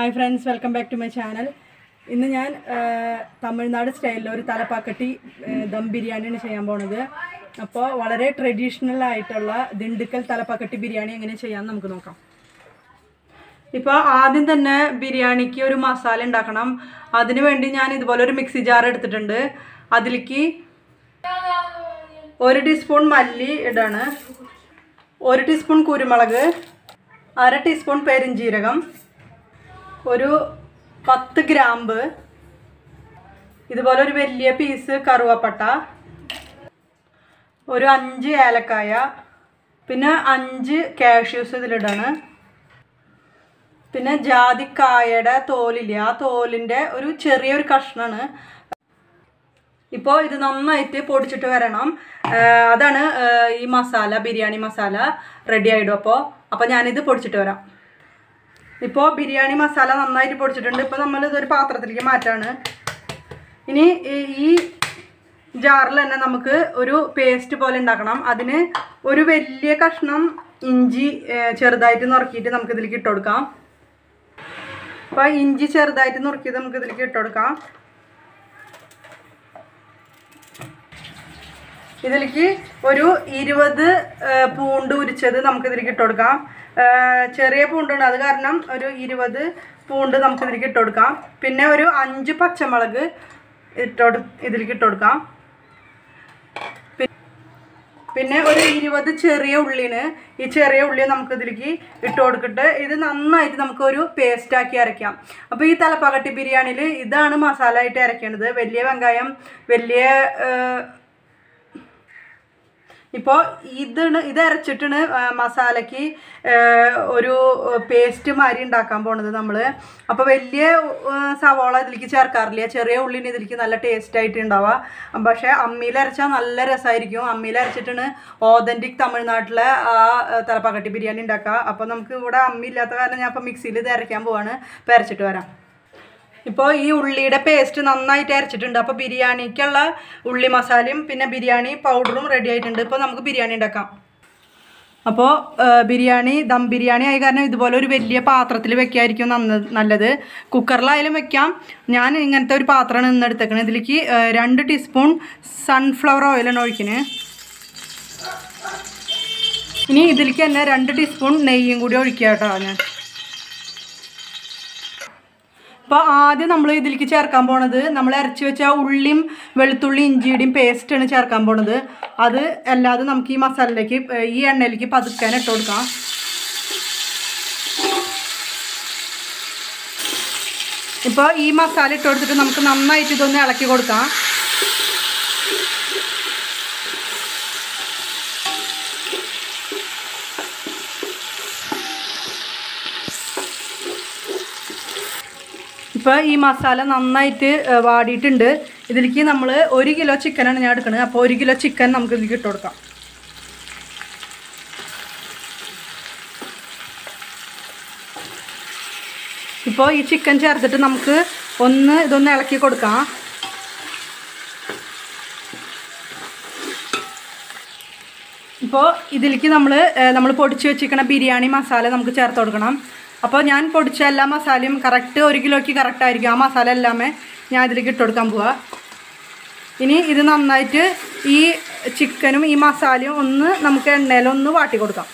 hi friends welcome back to my channel ഇന്ന് ഞാൻ ആ, തമിഴ്നാട് സ്റ്റൈലിൽ ഒരു തലപ്പാക്കട്ടി ആ, ദം ബിരിയാണിയാണ് ചെയ്യാൻ പോണത് അപ്പോൾ വളരെ ട്രഡീഷണൽ ആയിട്ടുള്ള ദിണ്ടുക്കൽ തലപ്പാക്കട്ടി ബിരിയാണി എങ്ങനെ ചെയ്യാമെന്ന് നമുക്ക് നോക്കാം ഇപ്പോൾ ആദ്യം തന്നെ ബിരിയാണിക്ക് ഒരു മസാല ഉണ്ടാക്കണം അതിനു വേണ്ടി ഞാൻ ഇതുപോലെ ഒരു മിക്സി ജാർ എടുത്തിട്ടുണ്ട് അതിലേക്ക് ഒരു ടീസ്പൂൺ മല്ലി ഇടാണ് ഒരു ടീസ്പൂൺ കുരുമുളക് അര ടീസ്പൂൺ പെരിഞ്ജീരകം ഒരു പത്ത് ഗ്രാമ്പ് ഇതുപോലെ ഒരു വലിയ പീസ് കറുവപ്പട്ട ഒരു അഞ്ച് ഏലക്കായ പിന്നെ അഞ്ച് കാഷ്യൂസ് ഇതിലിടാണ് പിന്നെ ജാതിക്കായയുടെ തോലില്ലേ ആ തോലിൻ്റെ ഒരു ചെറിയൊരു കഷ്ണമാണ് ഇപ്പോൾ ഇത് നന്നായിട്ട് പൊടിച്ചിട്ട് വരണം ആ, അതാണ് ആ, ഈ മസാല ബിരിയാണി മസാല റെഡി ആയിടും അപ്പോൾ അപ്പോൾ ഞാനിത് പൊടിച്ചിട്ട് വരാം ഇപ്പോൾ ബിരിയാണി മസാല നന്നായിട്ട് പൊടിച്ചിട്ടുണ്ട് ഇപ്പോൾ നമ്മൾ ഇതൊരു പാത്രത്തിലേക്ക് മാറ്റാണ് ഇനി ഈ- ഈ ജാറിൽ തന്നെ നമുക്ക് ഒരു പേസ്റ്റ് പോലെ ഉണ്ടാക്കണം അതിന് ഒരു വലിയ കഷ്ണം ഇഞ്ചി ഏ, ചെറുതായിട്ട് നുറുക്കിയിട്ട് നമുക്ക് ഇതിലേക്ക് ഇട്ട് കൊടുക്കാം അപ്പോൾ ഇഞ്ചി ചെറുതായിട്ട് നുറുക്കിയത് നമുക്ക് ഇതിലേക്ക് ഇട്ട് കൊടുക്കാം ഇതിലേക്ക് ഒരു ഇരുപത് ഏഹ്, പൂണ്ട് ഉരിച്ചത് നമുക്ക് ഇതിലേക്ക് ഇട്ട് കൊടുക്കാം ഏഹ്, ചെറിയ പൂണ്ടുണ്ട് അത് കാരണം ഒരു ഇരുപത് പൂണ്ട് നമുക്ക് ഇതിലേക്ക് ഇട്ട് കൊടുക്കാം പിന്നെ ഒരു അഞ്ച് പച്ചമുളക് ഇട്ടോട് ഇതിലേക്ക് ഇട്ട് കൊടുക്കാം പി- പിന്നെ ഒരു ഇരുപത് ചെറിയ ഉള്ളിന് ഈ ചെറിയ ഉള്ളി നമുക്ക് ഇതിലേക്ക് ഇട്ട് കൊടുത്തിട്ട് ഇത് നന്നായിട്ട് നമുക്ക് ഒരു പേസ്റ്റ് ആക്കി അരയ്ക്കാം അപ്പോൾ ഈ തലപ്പാക്കട്ടി ബിരിയാണിയിൽ ഇതാണ് മസാല ആയിട്ട് അരയ്ക്കേണ്ടത് വലിയ വെങ്കായം വലിയ ഏഹ്, ഇപ്പോൾ ഇതാണ് ഇത് അരച്ചിട്ടാണ് ആ, മസാലയ്ക്ക് ആ, ഒരു പേസ്റ്റ് മാതിരി ഉണ്ടാക്കാൻ പോണത് നമ്മൾ അപ്പോൾ വലിയ ആ, സവാള ഇതിലേക്ക് ചേർക്കാറില്ല ചെറിയ ഉള്ളിന് ഇതിലേക്ക് നല്ല ടേസ്റ്റ് ആയിട്ട് ഉണ്ടാവുക പക്ഷേ അമ്മിയിൽ അരച്ചാൽ നല്ല രസമായിരിക്കും അമ്മിയിൽ അരച്ചിട്ടാണ് ഓതൻറ്റിക് തമിഴ്നാട്ടിലെ ആ ആ, തലപ്പാക്കട്ടി ബിരിയാണി ഉണ്ടാക്കുക അപ്പോൾ നമുക്ക് ഇവിടെ അമ്മി ഇല്ലാത്ത കാരണം ഞാൻ ഇപ്പോൾ മിക്സിയിൽ ഇത് അരയ്ക്കാൻ പോവാണ് ഇപ്പോൾ അരച്ചിട്ട് വരാം ഇപ്പോൾ ഈ ഉള്ളിയുടെ പേസ്റ്റ് നന്നായിട്ട് അരച്ചിട്ടുണ്ട് അപ്പോൾ ബിരിയാണിക്കുള്ള ഉള്ളി മസാലയും പിന്നെ ബിരിയാണി പൗഡറും റെഡി ആയിട്ടുണ്ട് ഇപ്പോൾ നമുക്ക് ബിരിയാണി ഉണ്ടാക്കാം അപ്പോൾ ബിരിയാണി ദം ബിരിയാണി ആയ കാരണം ഇതുപോലെ ഒരു വലിയ പാത്രത്തിൽ വെക്കായിരിക്കും നന്ന നല്ലത് കുക്കറിലായാലും വെക്കാം ഞാൻ ഇങ്ങനത്തെ ഒരു പാത്രമാണ് ഇന്ന് എടുത്തേക്കുന്നത് ഇതിലേക്ക് ആ, രണ്ട് ടീസ്പൂൺ സൺഫ്ലവർ ഓയിലാണ് ഒഴിക്കുന്നത് ഇനി ഇതിലേക്ക് തന്നെ രണ്ട് ടീസ്പൂൺ നെയ്യും കൂടി ഒഴിക്കുക കേട്ടോ ഞാൻ അപ്പോൾ ആദ്യം നമ്മൾ ഇതിലേക്ക് ചേർക്കാൻ പോണത് നമ്മൾ അരച്ച് വെച്ച ഉള്ളിയും വെളുത്തുള്ളി ഇഞ്ചിയുടെയും പേസ്റ്റാണ് ചേർക്കാൻ പോണത് അത് അല്ലാതെ നമുക്ക് ഈ മസാലയിലേക്ക് ഏഹ്, ഈ എണ്ണയിലേക്ക് പതുക്കാൻ ഇട്ട് കൊടുക്കാം ഇപ്പോൾ ഈ മസാല ഇട്ട് കൊടുത്തിട്ട് നമുക്ക് നന്നായിട്ട് ഇതൊന്ന് ഇളക്കി കൊടുക്കാം ഇപ്പോൾ ഈ മസാല നന്നായിട്ട് ഏഹ്, വാടിയിട്ടുണ്ട് ഇതിലേക്ക് നമ്മൾ ഒരു കിലോ ചിക്കനാണ് ഞാൻ എടുക്കുന്നത് അപ്പോൾ ഒരു കിലോ ചിക്കൻ നമുക്ക് ഇതിലേക്ക് ഇട്ട് കൊടുക്കാം ഇപ്പോൾ ഈ ചിക്കൻ ചേർത്തിട്ട് നമുക്ക് ഒന്ന് ഇതൊന്ന് ഇളക്കി കൊടുക്കാം ഇപ്പോൾ ഇതിലേക്ക് നമ്മൾ നമ്മൾ പൊടിച്ച് വെച്ചിരിക്കണ ബിരിയാണി മസാല നമുക്ക് ചേർത്ത് കൊടുക്കണം അപ്പോൾ ഞാൻ പൊടിച്ച എല്ലാ മസാലയും കറക്റ്റ് ഒരു കിലോയ്ക്ക് കറക്റ്റ് ആയിരിക്കും ആ മസാല എല്ലാമേ ഞാൻ ഇതിലേക്ക് ഇട്ട് കൊടുക്കാൻ പോവാ ഇനി ഇത് നന്നായിട്ട് ഈ ചിക്കനും ഈ മസാലയും ഒന്ന് നമുക്ക് എണ്ണയിലൊന്ന് വാട്ടി കൊടുക്കാം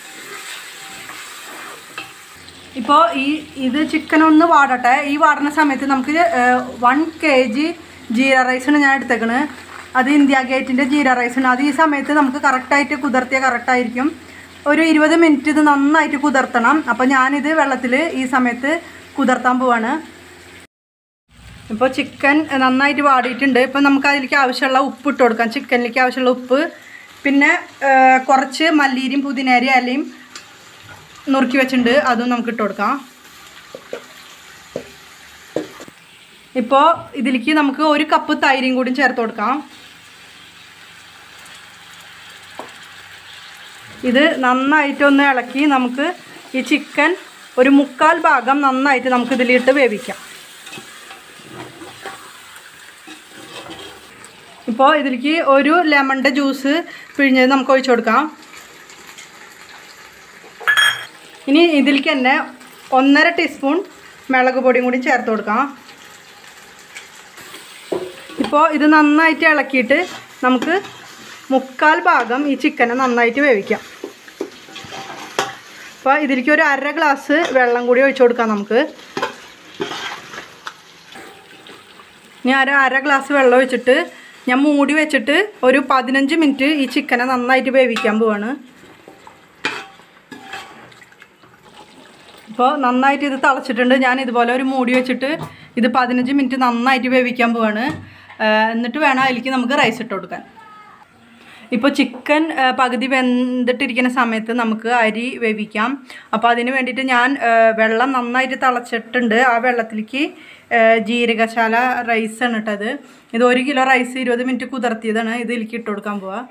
ഇപ്പോൾ ഈ ഇത് ചിക്കൻ ഒന്ന് വാടട്ടെ ഈ വാടുന്ന സമയത്ത് നമുക്ക് വൺ കെ ജി ജീര റൈസാണ് ഞാൻ എടുത്തേക്കണത് അത് ഇന്ത്യ ഗേറ്റിൻ്റെ ജീര റൈസാണ് അത് ഈ സമയത്ത് നമുക്ക് കറക്റ്റായിട്ട് കുതിർത്തിയ കറക്റ്റായിരിക്കും ഒരു ഇരുപത് മിനിറ്റ് ഇത് നന്നായിട്ട് കുതിർത്തണം അപ്പോൾ ഞാനിത് വെള്ളത്തിൽ ഈ സമയത്ത് കുതിർത്താൻ പോവാണ് ഇപ്പോൾ ചിക്കൻ നന്നായിട്ട് വാടിയിട്ടുണ്ട് ഇപ്പം നമുക്ക് അതിലേക്ക് ആവശ്യമുള്ള ഉപ്പ് ഇട്ട് കൊടുക്കാം ചിക്കനിലേക്ക് ആവശ്യമുള്ള ഉപ്പ് പിന്നെ ആ, കുറച്ച് മല്ലീരിയും പുതിനേരി ഇലയും നുറുക്കി വെച്ചിട്ടുണ്ട് അതും നമുക്ക് ഇട്ട് കൊടുക്കാം ഇപ്പോൾ ഇതിലേക്ക് നമുക്ക് ഒരു കപ്പ് തൈരും കൂടി ചേർത്ത് കൊടുക്കാം ഇത് നന്നായിട്ട് ഒന്ന് ഇളക്കി നമുക്ക് ഈ ചിക്കൻ ഒരു മുക്കാൽ ഭാഗം നന്നായിട്ട് നമുക്ക് ഇതിലിട്ട് വേവിക്കാം ഇപ്പോൾ ഇതിലേക്ക് ഒരു ലെമണിൻ്റെ ജ്യൂസ് പിഴിഞ്ഞത് നമുക്ക് ഒഴിച്ചു കൊടുക്കാം ഇനി ഇതിലേക്ക് തന്നെ ഒന്നര ടീസ്പൂൺ മുളക് പൊടിയും കൂടി ചേർത്ത് കൊടുക്കാം ഇപ്പോൾ ഇത് നന്നായിട്ട് ഇളക്കിയിട്ട് നമുക്ക് മുക്കാൽ ഭാഗം ഈ ചിക്കനെ നന്നായിട്ട് വേവിക്കാം അപ്പോൾ ഇതിലേക്ക് ഒരു അര ഗ്ലാസ് വെള്ളം കൂടി ഒഴിച്ചു കൊടുക്കാം നമുക്ക് ഇനി അര അര ഗ്ലാസ് വെള്ളം ഒഴിച്ചിട്ട് ഞാൻ മൂടി വെച്ചിട്ട് ഒരു പതിനഞ്ച് മിനിറ്റ് ഈ ചിക്കനെ നന്നായിട്ട് വേവിക്കാൻ പോവാണ് ഇപ്പോൾ നന്നായിട്ട് ഇത് തിളച്ചിട്ടുണ്ട് ഞാൻ ഇതുപോലെ ഒരു മൂടി വെച്ചിട്ട് ഇത് പതിനഞ്ച് മിനിറ്റ് നന്നായിട്ട് വേവിക്കാൻ പോവാണ് ആ, എന്നിട്ട് വേണം അതിലേക്ക് നമുക്ക് റൈസ് ഇട്ട് കൊടുക്കാൻ ഇപ്പോൾ ചിക്കൻ ആ, പകുതി വെന്തിട്ടിരിക്കുന്ന സമയത്ത് നമുക്ക് അരി വേവിക്കാം അപ്പോൾ അതിന് വേണ്ടിയിട്ട് ഞാൻ ആ, വെള്ളം നന്നായിട്ട് തിളച്ചിട്ടുണ്ട് ആ വെള്ളത്തിലേക്ക് ആ, ജീരകശാല റൈസാണ് ഇട്ടത് ഇത് ഒരു കിലോ റൈസ് ഇരുപത് മിനിറ്റ് കുതിർത്തിയതാണ് ഇത് ഇതിലേക്ക് ഇട്ട് കൊടുക്കാൻ പോവാ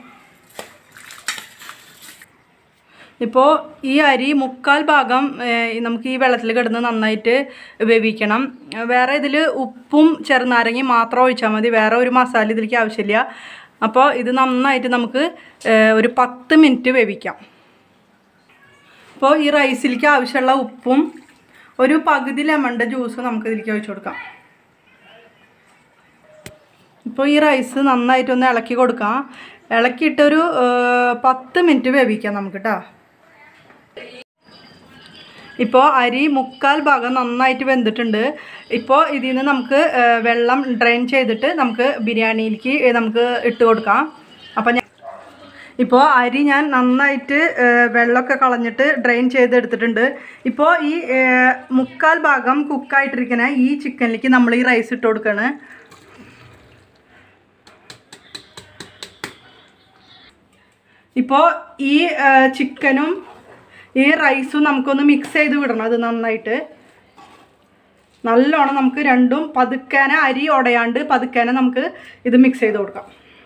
ഇപ്പോൾ ഈ അരി മുക്കാൽ ഭാഗം ഏഹ്, നമുക്ക് ഈ വെള്ളത്തിൽ കിടന്ന് നന്നായിട്ട് വേവിക്കണം വേറെ ഇതിൽ ഉപ്പും ചെറുനാരങ്ങയും മാത്രം ഒഴിച്ചാൽ മതി വേറെ ഒരു മസാല ഇതിലേക്ക് ആവശ്യമില്ല അപ്പോൾ ഇത് നന്നായിട്ട് നമുക്ക് ഏഹ്, ഒരു പത്ത് മിനിറ്റ് വേവിക്കാം അപ്പോൾ ഈ റൈസിലേക്ക് ആവശ്യമുള്ള ഉപ്പും ഒരു പകുതി ലെമണിൻ്റെ ജ്യൂസ് നമുക്ക് ഇതിലേക്ക് ഒഴിച്ചു കൊടുക്കാം ഇപ്പോൾ ഈ റൈസ് നന്നായിട്ടൊന്ന് ഇളക്കി കൊടുക്കാം ഇളക്കിയിട്ടൊരു ഏഹ്, പത്ത് മിനിറ്റ് വേവിക്കാം നമുക്ക് കേട്ടോ ഇപ്പോൾ അരി മുക്കാൽ ഭാഗം നന്നായിട്ട് വെന്തിട്ടുണ്ട് ഇപ്പോൾ ഇതിൽ നിന്ന് നമുക്ക് ഏഹ്, വെള്ളം ഡ്രെയിൻ ചെയ്തിട്ട് നമുക്ക് ബിരിയാണിയിലേക്ക് നമുക്ക് ഇട്ട് കൊടുക്കാം അപ്പോൾ ഞാൻ ഇപ്പോൾ അരി ഞാൻ നന്നായിട്ട് ഏഹ്, വെള്ളമൊക്കെ കളഞ്ഞിട്ട് ഡ്രെയിൻ ചെയ്തെടുത്തിട്ടുണ്ട് ഇപ്പോൾ ഈ ഏഹ്, മുക്കാൽ ഭാഗം കുക്കായിട്ടിരിക്കുന്ന ഈ ചിക്കനിലേക്ക് നമ്മൾ ഈ റൈസ് ഇട്ട് കൊടുക്കുകയാണ് ഇപ്പോൾ ഈ ഏഹ്, ചിക്കനും ഈ റൈസും നമുക്കൊന്ന് മിക്സ് ചെയ്ത് വിടണം അത് നന്നായിട്ട് നല്ലോണം നമുക്ക് രണ്ടും പതുക്കാനെ അരി ഉടയാണ്ട് പതുക്കാനെ നമുക്ക് ഇത് മിക്സ് ചെയ്ത് കൊടുക്കാം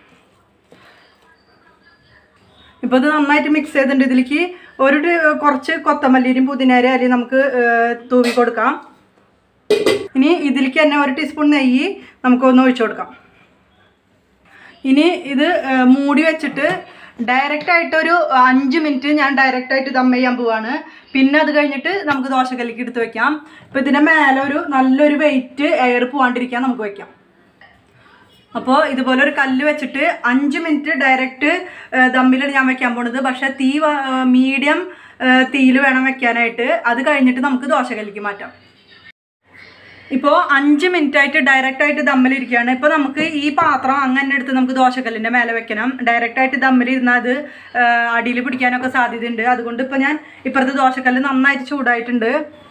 ഇപ്പോൾ ഇത് നന്നായിട്ട് മിക്സ് ചെയ്തിട്ടുണ്ട് ഇതിലേക്ക് ഒരു ടി- കുറച്ച് കൊത്തമല്ലിയും പുതിനേര അരി നമുക്ക് ഏഹ്, തൂവി കൊടുക്കാം ഇനി ഇതിലേക്ക് തന്നെ ഒരു ടീസ്പൂൺ നെയ്യ് നമുക്കൊന്ന് ഒഴിച്ചു കൊടുക്കാം ഇനി ഇത് ഏഹ്, മൂടി വെച്ചിട്ട് ഡയറക്റ്റ് ആയിട്ട് ഒരു അഞ്ച് മിനിറ്റ് ഞാൻ ഡയറക്റ്റ് ആയിട്ട് ദം ചെയ്യാൻ പോവാണ് പിന്നെ അത് കഴിഞ്ഞിട്ട് നമുക്ക് ദോശക്കല്ലിക്ക് എടുത്ത് വെക്കാം അപ്പോൾ ഇതിൻ്റെ മേലെ ഒരു നല്ലൊരു വെയിറ്റ് എയർ പോവാണ്ടിരിക്കാൻ നമുക്ക് വെക്കാം അപ്പോൾ ഇതുപോലെ ഒരു കല്ല് വെച്ചിട്ട് അഞ്ച് മിനിറ്റ് ഡയറക്റ്റ് ദമ്മിലാണ് ഞാൻ വെക്കാൻ പോണത് പക്ഷേ തീ മീഡിയം തീയിൽ വേണം വെക്കാനായിട്ട് അത് കഴിഞ്ഞിട്ട് നമുക്ക് ദോശക്കല്ലിക്ക് മാറ്റാം ഇപ്പോൾ അഞ്ച് മിനിറ്റ് ആയിട്ട് ഡയറക്റ്റ് ആയിട്ട് ദമ്മിലിരിക്കുകയാണ് ഇപ്പോൾ നമുക്ക് ഈ പാത്രം അങ്ങനെ എടുത്ത് നമുക്ക് ദോശക്കല്ലിൻ്റെ മേലെ വെക്കണം ഡയറക്റ്റ് ആയിട്ട് ദമ്മിലിരുന്നാൽ അത് അടിയിൽ പിടിക്കാനൊക്കെ സാധ്യതയുണ്ട് അതുകൊണ്ട് ഇപ്പോൾ ഞാൻ ഇപ്പുറത്തെ ദോശക്കല്ല് നന്നായിട്ട് ചൂടായിട്ടുണ്ട്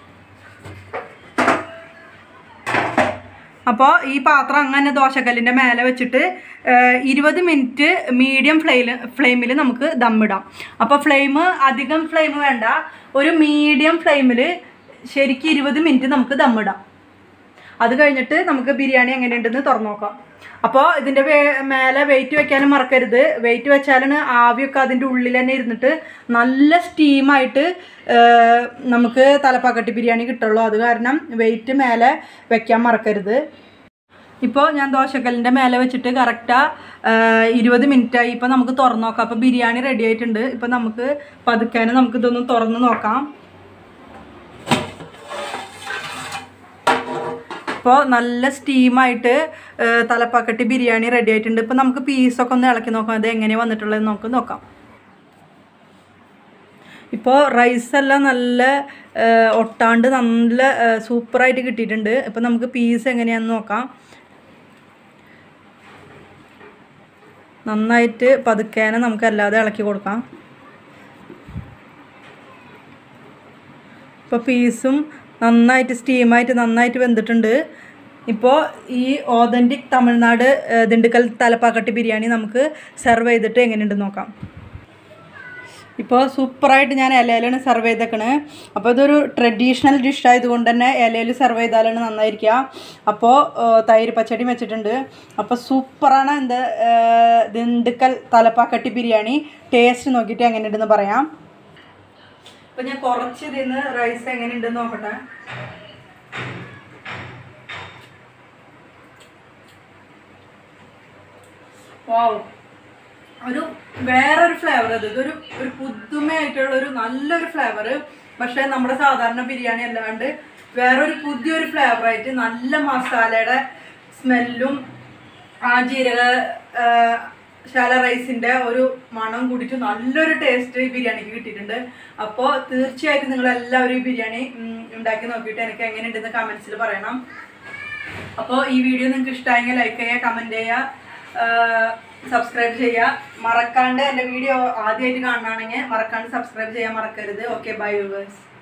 അപ്പോൾ ഈ പാത്രം അങ്ങനെ ദോശക്കല്ലിൻ്റെ മേലെ വെച്ചിട്ട് ഇരുപത് മിനിറ്റ് മീഡിയം ഫ്ലെയിൽ ഫ്ലെയിമിൽ നമുക്ക് ദമ്മിടാം അപ്പോൾ ഫ്ലെയിം അധികം ഫ്ലെയിം വേണ്ട ഒരു മീഡിയം ഫ്ലെയിമിൽ ശരിക്കും ഇരുപത് മിനിറ്റ് നമുക്ക് ദമ്മിടാം അത് കഴിഞ്ഞിട്ട് നമുക്ക് ബിരിയാണി എങ്ങനെയുണ്ടെന്ന് തുറന്നു നോക്കാം അപ്പോൾ ഇതിൻ്റെ വേ മേലെ വെയിറ്റ് വെക്കാനും മറക്കരുത് വെയിറ്റ് വെച്ചാലാണ് ആവിയൊക്കെ അതിൻ്റെ ഉള്ളിൽ തന്നെ ഇരുന്നിട്ട് നല്ല സ്റ്റീമായിട്ട് നമുക്ക് തലപ്പാക്കട്ടി ബിരിയാണി കിട്ടുള്ളൂ അത് കാരണം വെയിറ്റ് മേലെ വെക്കാൻ മറക്കരുത് ഇപ്പോൾ ഞാൻ ദോശക്കല്ലിൻ്റെ മേലെ വെച്ചിട്ട് കറക്റ്റാ ഇരുപത് മിനിറ്റായി ഇപ്പോൾ നമുക്ക് തുറന്നു നോക്കാം അപ്പോൾ ബിരിയാണി റെഡി ആയിട്ടുണ്ട് ഇപ്പോൾ നമുക്ക് പതുക്കാനെ നമുക്ക് ഇതൊന്ന് തുറന്ന് നോക്കാം ഇപ്പോൾ നല്ല സ്റ്റീമായിട്ട് തലപ്പാക്കട്ടി ബിരിയാണി റെഡി ആയിട്ടുണ്ട് ഇപ്പോൾ നമുക്ക് പീസൊക്കെ ഒന്ന് ഇളക്കി നോക്കാം അത് എങ്ങനെയാണ് വന്നിട്ടുള്ളത് നമുക്ക് നോക്കാം ഇപ്പോൾ റൈസെല്ലാം നല്ല ആ, ഒട്ടാണ്ട് നല്ല ആ, സൂപ്പറായിട്ട് കിട്ടിയിട്ടുണ്ട് ഇപ്പോൾ നമുക്ക് പീസ് എങ്ങനെയാണെന്ന് നോക്കാം നന്നായിട്ട് പതുക്കേനെ നമുക്ക് അല്ലാതെ ഇളക്കി കൊടുക്കാം ഇപ്പോൾ പീസും നന്നായിട്ട് സ്റ്റീമായിട്ട് നന്നായിട്ട് വെന്തിട്ടുണ്ട് ഇപ്പോൾ ഈ ഓതൻറ്റിക് തമിഴ്നാട് ഏഹ്, ദിണ്ടുക്കൽ തലപ്പാക്കട്ടി ബിരിയാണി നമുക്ക് സെർവ് ചെയ്തിട്ട് എങ്ങനെയുണ്ടെന്ന് നോക്കാം ഇപ്പോൾ സൂപ്പറായിട്ട് ഞാൻ ഇലയിലാണ് സെർവ് ചെയ്തേക്കണേ അപ്പോൾ ഇതൊരു ട്രഡീഷണൽ ഡിഷ് ആയതുകൊണ്ട് തന്നെ ഇലയിൽ സെർവ് ചെയ്താലാണ് നന്നായിരിക്കുക അപ്പോൾ ഏഹ്, തൈര് പച്ചടി വെച്ചിട്ടുണ്ട് അപ്പോൾ സൂപ്പറാണ് എൻ്റെ ഏഹ്, ദിണ്ടുക്കൽ തലപ്പാക്കട്ടി ബിരിയാണി ടേസ്റ്റ് നോക്കിയിട്ട് എങ്ങനെയുണ്ടെന്ന് പറയാം അപ്പോൾ ഞാൻ കുറച്ച് ഇതിന്ന് റൈസ് എങ്ങനെയുണ്ടെന്ന് നോക്കട്ടെ വാവ് ഒരു വേറൊരു ഫ്ലേവർ അത് ഇതൊരു ഒരു പുതുമയായിട്ടുള്ള ഒരു നല്ലൊരു ഫ്ലേവർ പക്ഷേ നമ്മുടെ സാധാരണ ബിരിയാണി അല്ലാണ്ട് വേറൊരു പുതിയൊരു ഫ്ലേവറായിട്ട് നല്ല മസാലയുടെ സ്മെല്ലും ആ ജീരക ആ, ശാല റൈസിന്റെ ഒരു മണം കൂടിയിട്ട് നല്ലൊരു ടേസ്റ്റ് ഈ ബിരിയാണിക്ക് കിട്ടിയിട്ടുണ്ട് അപ്പോൾ തീർച്ചയായിട്ടും നിങ്ങൾ എല്ലാവരും ഈ ബിരിയാണി ഉം, ഉണ്ടാക്കി നോക്കിയിട്ട് എനിക്ക് എങ്ങനെയുണ്ടെന്ന് കമൻസിൽ പറയണം അപ്പോൾ ഈ വീഡിയോ നിങ്ങൾക്ക് ഇഷ്ടമായെങ്കിൽ ലൈക്ക് ചെയ്യുക കമൻറ്റ് ചെയ്യുക സബ്സ്ക്രൈബ് ചെയ്യുക മറക്കാണ്ട് എൻ്റെ വീഡിയോ ആദ്യമായിട്ട് കാണുകയാണെങ്കിൽ മറക്കാണ്ട് സബ്സ്ക്രൈബ് ചെയ്യാൻ മറക്കരുത് ഓക്കെ ബൈ വ്യൂവേഴ്സ്